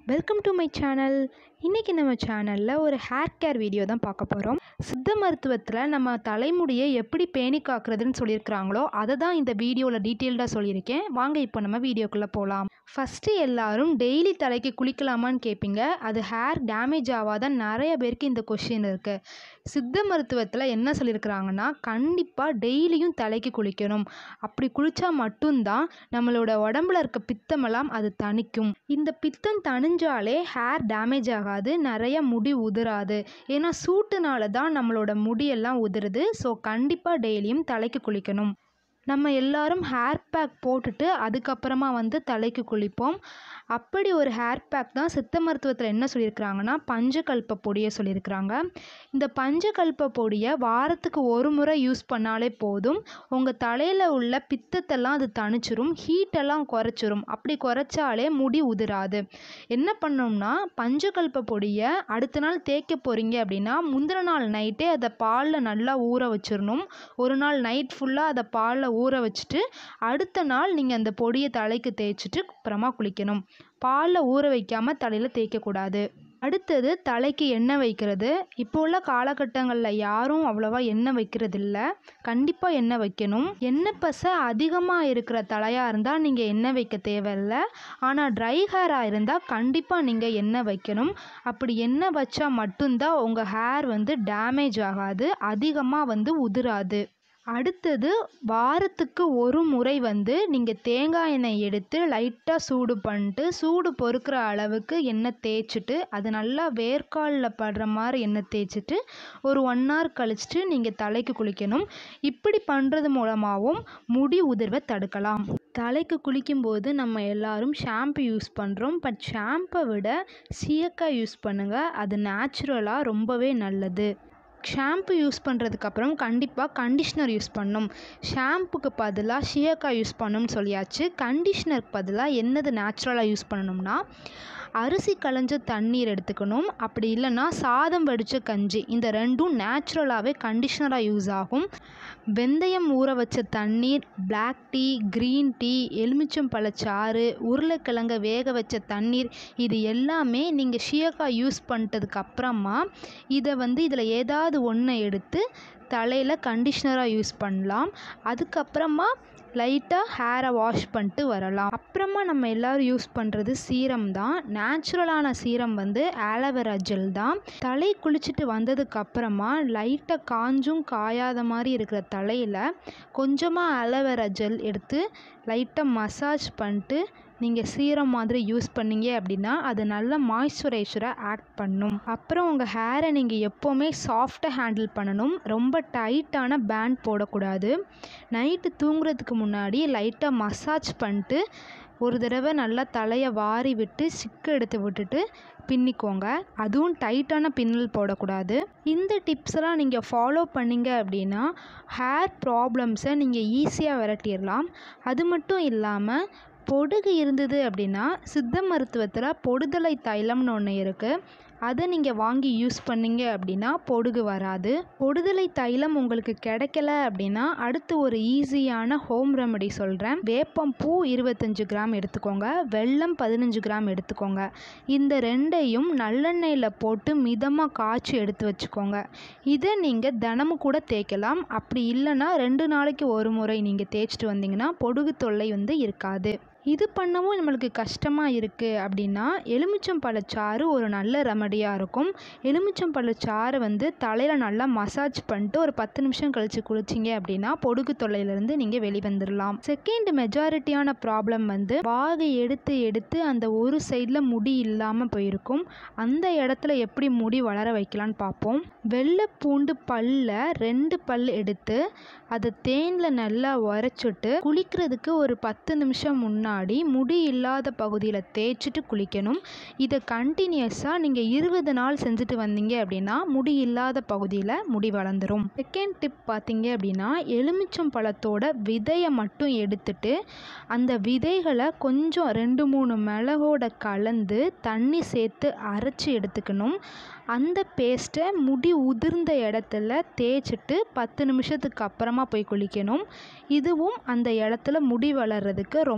welcome to my channel இன்றைக்கி நம்ம சேனலில் ஒரு ஹேர் கேர் வீடியோ தான் பார்க்க போகிறோம் சித்த மருத்துவத்தில் நம்ம தலைமுடியை எப்படி பேணி காக்கிறதுன்னு சொல்லியிருக்கிறாங்களோ அதை தான் இந்த வீடியோவில் டீட்டெயில்டாக சொல்லியிருக்கேன் வாங்க இப்போ நம்ம வீடியோக்குள்ளே போகலாம் ஃபஸ்ட்டு எல்லாரும் டெய்லி தலைக்கு குளிக்கலாமான்னு கேட்பீங்க அது ஹேர் டேமேஜ் ஆகாதான் நிறைய பேருக்கு இந்த கொஷின் இருக்குது சித்த மருத்துவத்தில் என்ன சொல்லியிருக்கிறாங்கன்னா கண்டிப்பாக டெய்லியும் தலைக்கு குளிக்கணும் அப்படி குளித்தா மட்டும்தான் நம்மளோட உடம்புல இருக்க பித்தமெல்லாம் அது தணிக்கும் இந்த பித்தம் தணிஞ்சாலே ஹேர் டேமேஜ் ஆகாது நிறைய முடி உதிராது ஏன்னா சூட்டுனால தான் நம்மளோட முடியெல்லாம் உதிருது ஸோ கண்டிப்பாக டெய்லியும் தலைக்கு குளிக்கணும் நம்ம எல்லாரும் ஹேர் பேக் போட்டுட்டு அதுக்கப்புறமா வந்து தலைக்கு குளிப்போம் அப்படி ஒரு ஹேர் பேக் தான் சித்த மருத்துவத்தில் என்ன சொல்லியிருக்கிறாங்கன்னா பஞ்சகல்ப பொடியை சொல்லியிருக்கிறாங்க இந்த பஞ்சகல்ப பொடியை வாரத்துக்கு ஒரு முறை யூஸ் பண்ணாலே போதும் உங்கள் தலையில் உள்ள பித்தத்தெல்லாம் அது தணிச்சிரும் ஹீட்டெல்லாம் குறைச்சிரும் அப்படி குறைச்சாலே முடி உதிராது என்ன பண்ணோம்னா பஞ்சகல்ப பொடியை அடுத்த நாள் தேய்க்க போகிறீங்க அப்படின்னா முந்தின நாள் நைட்டே அதை பாலில் நல்லா ஊற வச்சிடணும் ஒரு நாள் நைட் ஃபுல்லாக அதை பாலில் ஊற வச்சுட்டு அடுத்த நாள் நீங்கள் அந்த பொடியை தலைக்கு தேய்ச்சிட்டு அப்புறமா குளிக்கணும் பாலில் ஊற வைக்காமல் தலையில் தேய்க்கக்கூடாது அடுத்தது தலைக்கு எண்ணெய் வைக்கிறது இப்போ உள்ள காலகட்டங்களில் யாரும் அவ்வளோவா எண்ணெய் வைக்கிறது இல்லை கண்டிப்பாக எண்ணெய் வைக்கணும் எண்ணெய் பசை அதிகமாக இருக்கிற தலையாக இருந்தால் நீங்கள் எண்ணெய் வைக்க தேவையில்ல ஆனால் ட்ரை ஹேராக இருந்தால் கண்டிப்பாக நீங்கள் எண்ணெய் வைக்கணும் அப்படி எண்ணெய் வச்சா மட்டும்தான் உங்கள் ஹேர் வந்து டேமேஜ் ஆகாது அதிகமாக வந்து உதிராது அடுத்தது வாரத்துக்கு ஒரு முறை வந்து நீங்கள் தேங்காய் எண்ணெய் எடுத்து லைட்டாக சூடு பண்ணிட்டு சூடு பொறுக்கிற அளவுக்கு எண்ணெய் தேய்ச்சிட்டு அது நல்லா வேர்க்காலில் படுற மாதிரி எண்ணெய் தேய்ச்சிட்டு ஒரு ஒன் ஹவர் கழிச்சிட்டு நீங்கள் தலைக்கு குளிக்கணும் இப்படி பண்ணுறது மூலமாகவும் முடி உதிர்வை தடுக்கலாம் தலைக்கு குளிக்கும்போது நம்ம எல்லாரும் ஷாம்பு யூஸ் பண்ணுறோம் பட் ஷாம்பை விட சீயக்காய் யூஸ் பண்ணுங்கள் அது நேச்சுரலாக ரொம்பவே நல்லது ஷாம்பு யூஸ் பண்ணுறதுக்கப்புறம் கண்டிப்பாக கண்டிஷ்னர் யூஸ் பண்ணணும் ஷாம்புக்கு பதிலாக ஷியக்காய் யூஸ் பண்ணணும்னு சொல்லியாச்சு கண்டிஷ்னருக்கு பதிலாக என்னது நேச்சுரலாக யூஸ் பண்ணணும்னா அரிசி களைஞ்ச தண்ணீர் எடுத்துக்கணும் அப்படி இல்லைன்னா சாதம் வடித்த கஞ்சி இந்த ரெண்டும் நேச்சுரலாகவே கண்டிஷ்னராக யூஸ் ஆகும் வெந்தயம் ஊற வச்ச தண்ணீர் பிளாக் டீ க்ரீன் டீ எலுமிச்சம்பழச்சாறு உருளைக்கிழங்க வேக வச்ச தண்ணீர் இது எல்லாமே நீங்கள் ஷியக்காய் யூஸ் பண்ணிட்டதுக்கு அப்புறமா இதை வந்து இதில் ஏதாவது ஒன்றை எடுத்து தலையில் கண்டிஷ்னராக யூஸ் பண்ணலாம் அதுக்கப்புறமா லைட்டாக ஹேரை வாஷ் பண்ணிட்டு வரலாம் அப்புறமா நம்ம எல்லோரும் யூஸ் பண்ணுறது சீரம் தான் நேச்சுரலான சீரம் வந்து ஆலோவேரா ஜெல் தான் தலை குளிச்சுட்டு வந்ததுக்கு அப்புறமா லைட்டாக காஞ்சும் காயாத மாதிரி இருக்கிற தலையில் கொஞ்சமாக ஆலோவேரா ஜெல் எடுத்து லைட்டாக மசாஜ் பண்ணிட்டு நீங்கள் சீரம் மாதிரி யூஸ் பண்ணீங்க அப்படின்னா அது நல்ல மாய்ஸ்சரைசராக ஆக்ட் பண்ணும் அப்புறம் உங்கள் ஹேரை நீங்கள் எப்போவுமே சாஃப்டாக ஹேண்டில் பண்ணணும் ரொம்ப டைட்டான பேண்ட் போடக்கூடாது நைட்டு தூங்குறதுக்கு முன்னாடி லைட்டாக மசாஜ் பண்ணிட்டு ஒரு தடவை நல்லா தலையை வாரி விட்டு சிக்கு எடுத்து விட்டுட்டு பின்னிக்கோங்க அதுவும் டைட்டான பின்னல் போடக்கூடாது இந்த டிப்ஸ்லாம் நீங்கள் ஃபாலோ பண்ணீங்க அப்படின்னா ஹேர் ப்ராப்ளம்ஸை நீங்கள் ஈஸியாக விரட்டிடலாம் அது மட்டும் இல்லாமல் பொடுகு இருந்தது அப்படின்னா சித்த மருத்துவத்தில் பொடுதலை தைலம்னு ஒன்று இருக்குது அதை நீங்கள் வாங்கி யூஸ் பண்ணீங்க அப்படின்னா பொடுகு வராது பொடுதலை தைலம் உங்களுக்கு கிடைக்கல அப்படின்னா அடுத்து ஒரு ஈஸியான ஹோம் ரெமடி சொல்கிறேன் வேப்பம் பூ இருபத்தஞ்சு கிராம் எடுத்துக்கோங்க வெல்லம் பதினஞ்சு கிராம் எடுத்துக்கோங்க இந்த ரெண்டையும் நல்லெண்ணெயில் போட்டு மிதமாக காய்ச்சி எடுத்து வச்சுக்கோங்க இதை நீங்கள் தினமும் கூட தேய்க்கலாம் அப்படி இல்லைன்னா ரெண்டு நாளைக்கு ஒரு முறை நீங்கள் தேய்ச்சிட்டு வந்தீங்கன்னா பொடுகு தொல்லை வந்து இருக்காது இது பண்ணவும் நம்மளுக்கு கஷ்டமாக இருக்குது அப்படின்னா எலுமிச்சம்பழச்சாறு ஒரு நல்ல ரெமடியாக இருக்கும் எலுமிச்சம்பழச்சாறை வந்து தலையில் நல்லா மசாஜ் பண்ணிட்டு ஒரு பத்து நிமிஷம் கழித்து குளிச்சிங்க அப்படின்னா பொடுகு தொல்லையிலேருந்து நீங்கள் வெளிவந்துடலாம் செகண்ட் மெஜாரிட்டியான ப்ராப்ளம் வந்து வாகை எடுத்து எடுத்து அந்த ஒரு சைடில் முடி இல்லாமல் போயிருக்கும் அந்த இடத்துல எப்படி முடி வளர வைக்கலான்னு பார்ப்போம் வெள்ளை பூண்டு பல்ல ரெண்டு பல் எடுத்து அதை தேனில் நல்லா உரைச்சிட்டு குளிக்கிறதுக்கு ஒரு பத்து நிமிஷம் முன்னாடி முடி இல்லாத பகுதியில் தேய்ச்சிட்டு குளிக்கணும் இதை கண்டினியூஸாக நீங்கள் இருபது நாள் செஞ்சுட்டு வந்தீங்க அப்படின்னா முடி இல்லாத பகுதியில் முடி வளர்ந்துடும் செகண்ட் டிப் பார்த்தீங்க அப்படின்னா எலுமிச்சம் பழத்தோட விதையை மட்டும் எடுத்துட்டு அந்த விதைகளை கொஞ்சம் ரெண்டு மூணு மிளகோட கலந்து தண்ணி சேர்த்து அரைச்சி எடுத்துக்கணும் அந்த பேஸ்ட்டை முடி உதிர்ந்த இடத்துல தேய்ச்சிட்டு பத்து நிமிஷத்துக்கு அப்புறமா போய் குளிக்கணும் இதுவும் அந்த இடத்துல முடி வளர்கிறதுக்கு ரொம்பவே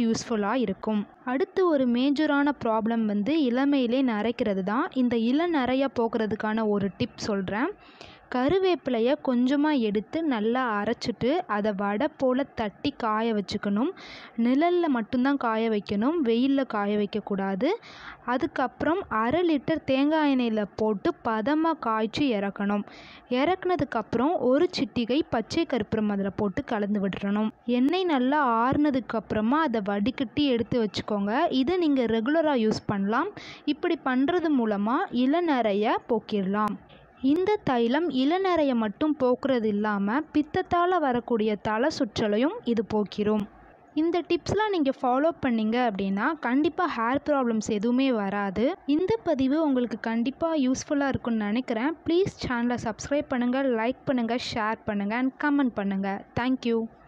யூஸ்ஃபுல்லாக இருக்கும் அடுத்து ஒரு மேஜரான ப்ராப்ளம் வந்து இளமையிலே நரைக்கிறது தான் இந்த இளநரைய போக்குறதுக்கான ஒரு டிப் சொல்கிறேன் கருவேப்பிலையை கொஞ்சமாக எடுத்து நல்லா அரைச்சிட்டு அதை வடை போல் தட்டி காய வச்சுக்கணும் நிழலில் மட்டும்தான் காய வைக்கணும் வெயிலில் காய வைக்கக்கூடாது அதுக்கப்புறம் அரை லிட்டர் தேங்காய் எண்ணெயில் போட்டு பதமாக காய்ச்சி இறக்கணும் இறக்குனதுக்கப்புறம் ஒரு சிட்டிகை பச்சை கற்பூரம் அதில் போட்டு கலந்து விட்டுறணும் எண்ணெய் நல்லா ஆறுனதுக்கப்புறமா அதை வடிகட்டி எடுத்து வச்சுக்கோங்க இதை நீங்கள் ரெகுலராக யூஸ் பண்ணலாம் இப்படி பண்ணுறது மூலமாக இளநரையை போக்கிடலாம் இந்த தைலம் இளநரையை மட்டும் போக்குறது இல்லாமல் பித்தத்தால் வரக்கூடிய தலை சுற்றலையும் இது போக்கிரும் இந்த டிப்ஸ்லாம் நீங்கள் ஃபாலோ பண்ணீங்க அப்படின்னா கண்டிப்பாக ஹேர் ப்ராப்ளம்ஸ் எதுவுமே வராது இந்த பதிவு உங்களுக்கு கண்டிப்பாக யூஸ்ஃபுல்லாக இருக்கும்னு நினைக்கிறேன் ப்ளீஸ் சேனலை சப்ஸ்கிரைப் பண்ணுங்கள் லைக் பண்ணுங்கள் ஷேர் பண்ணுங்கள் அண்ட் கமெண்ட் பண்ணுங்கள் தேங்க்யூ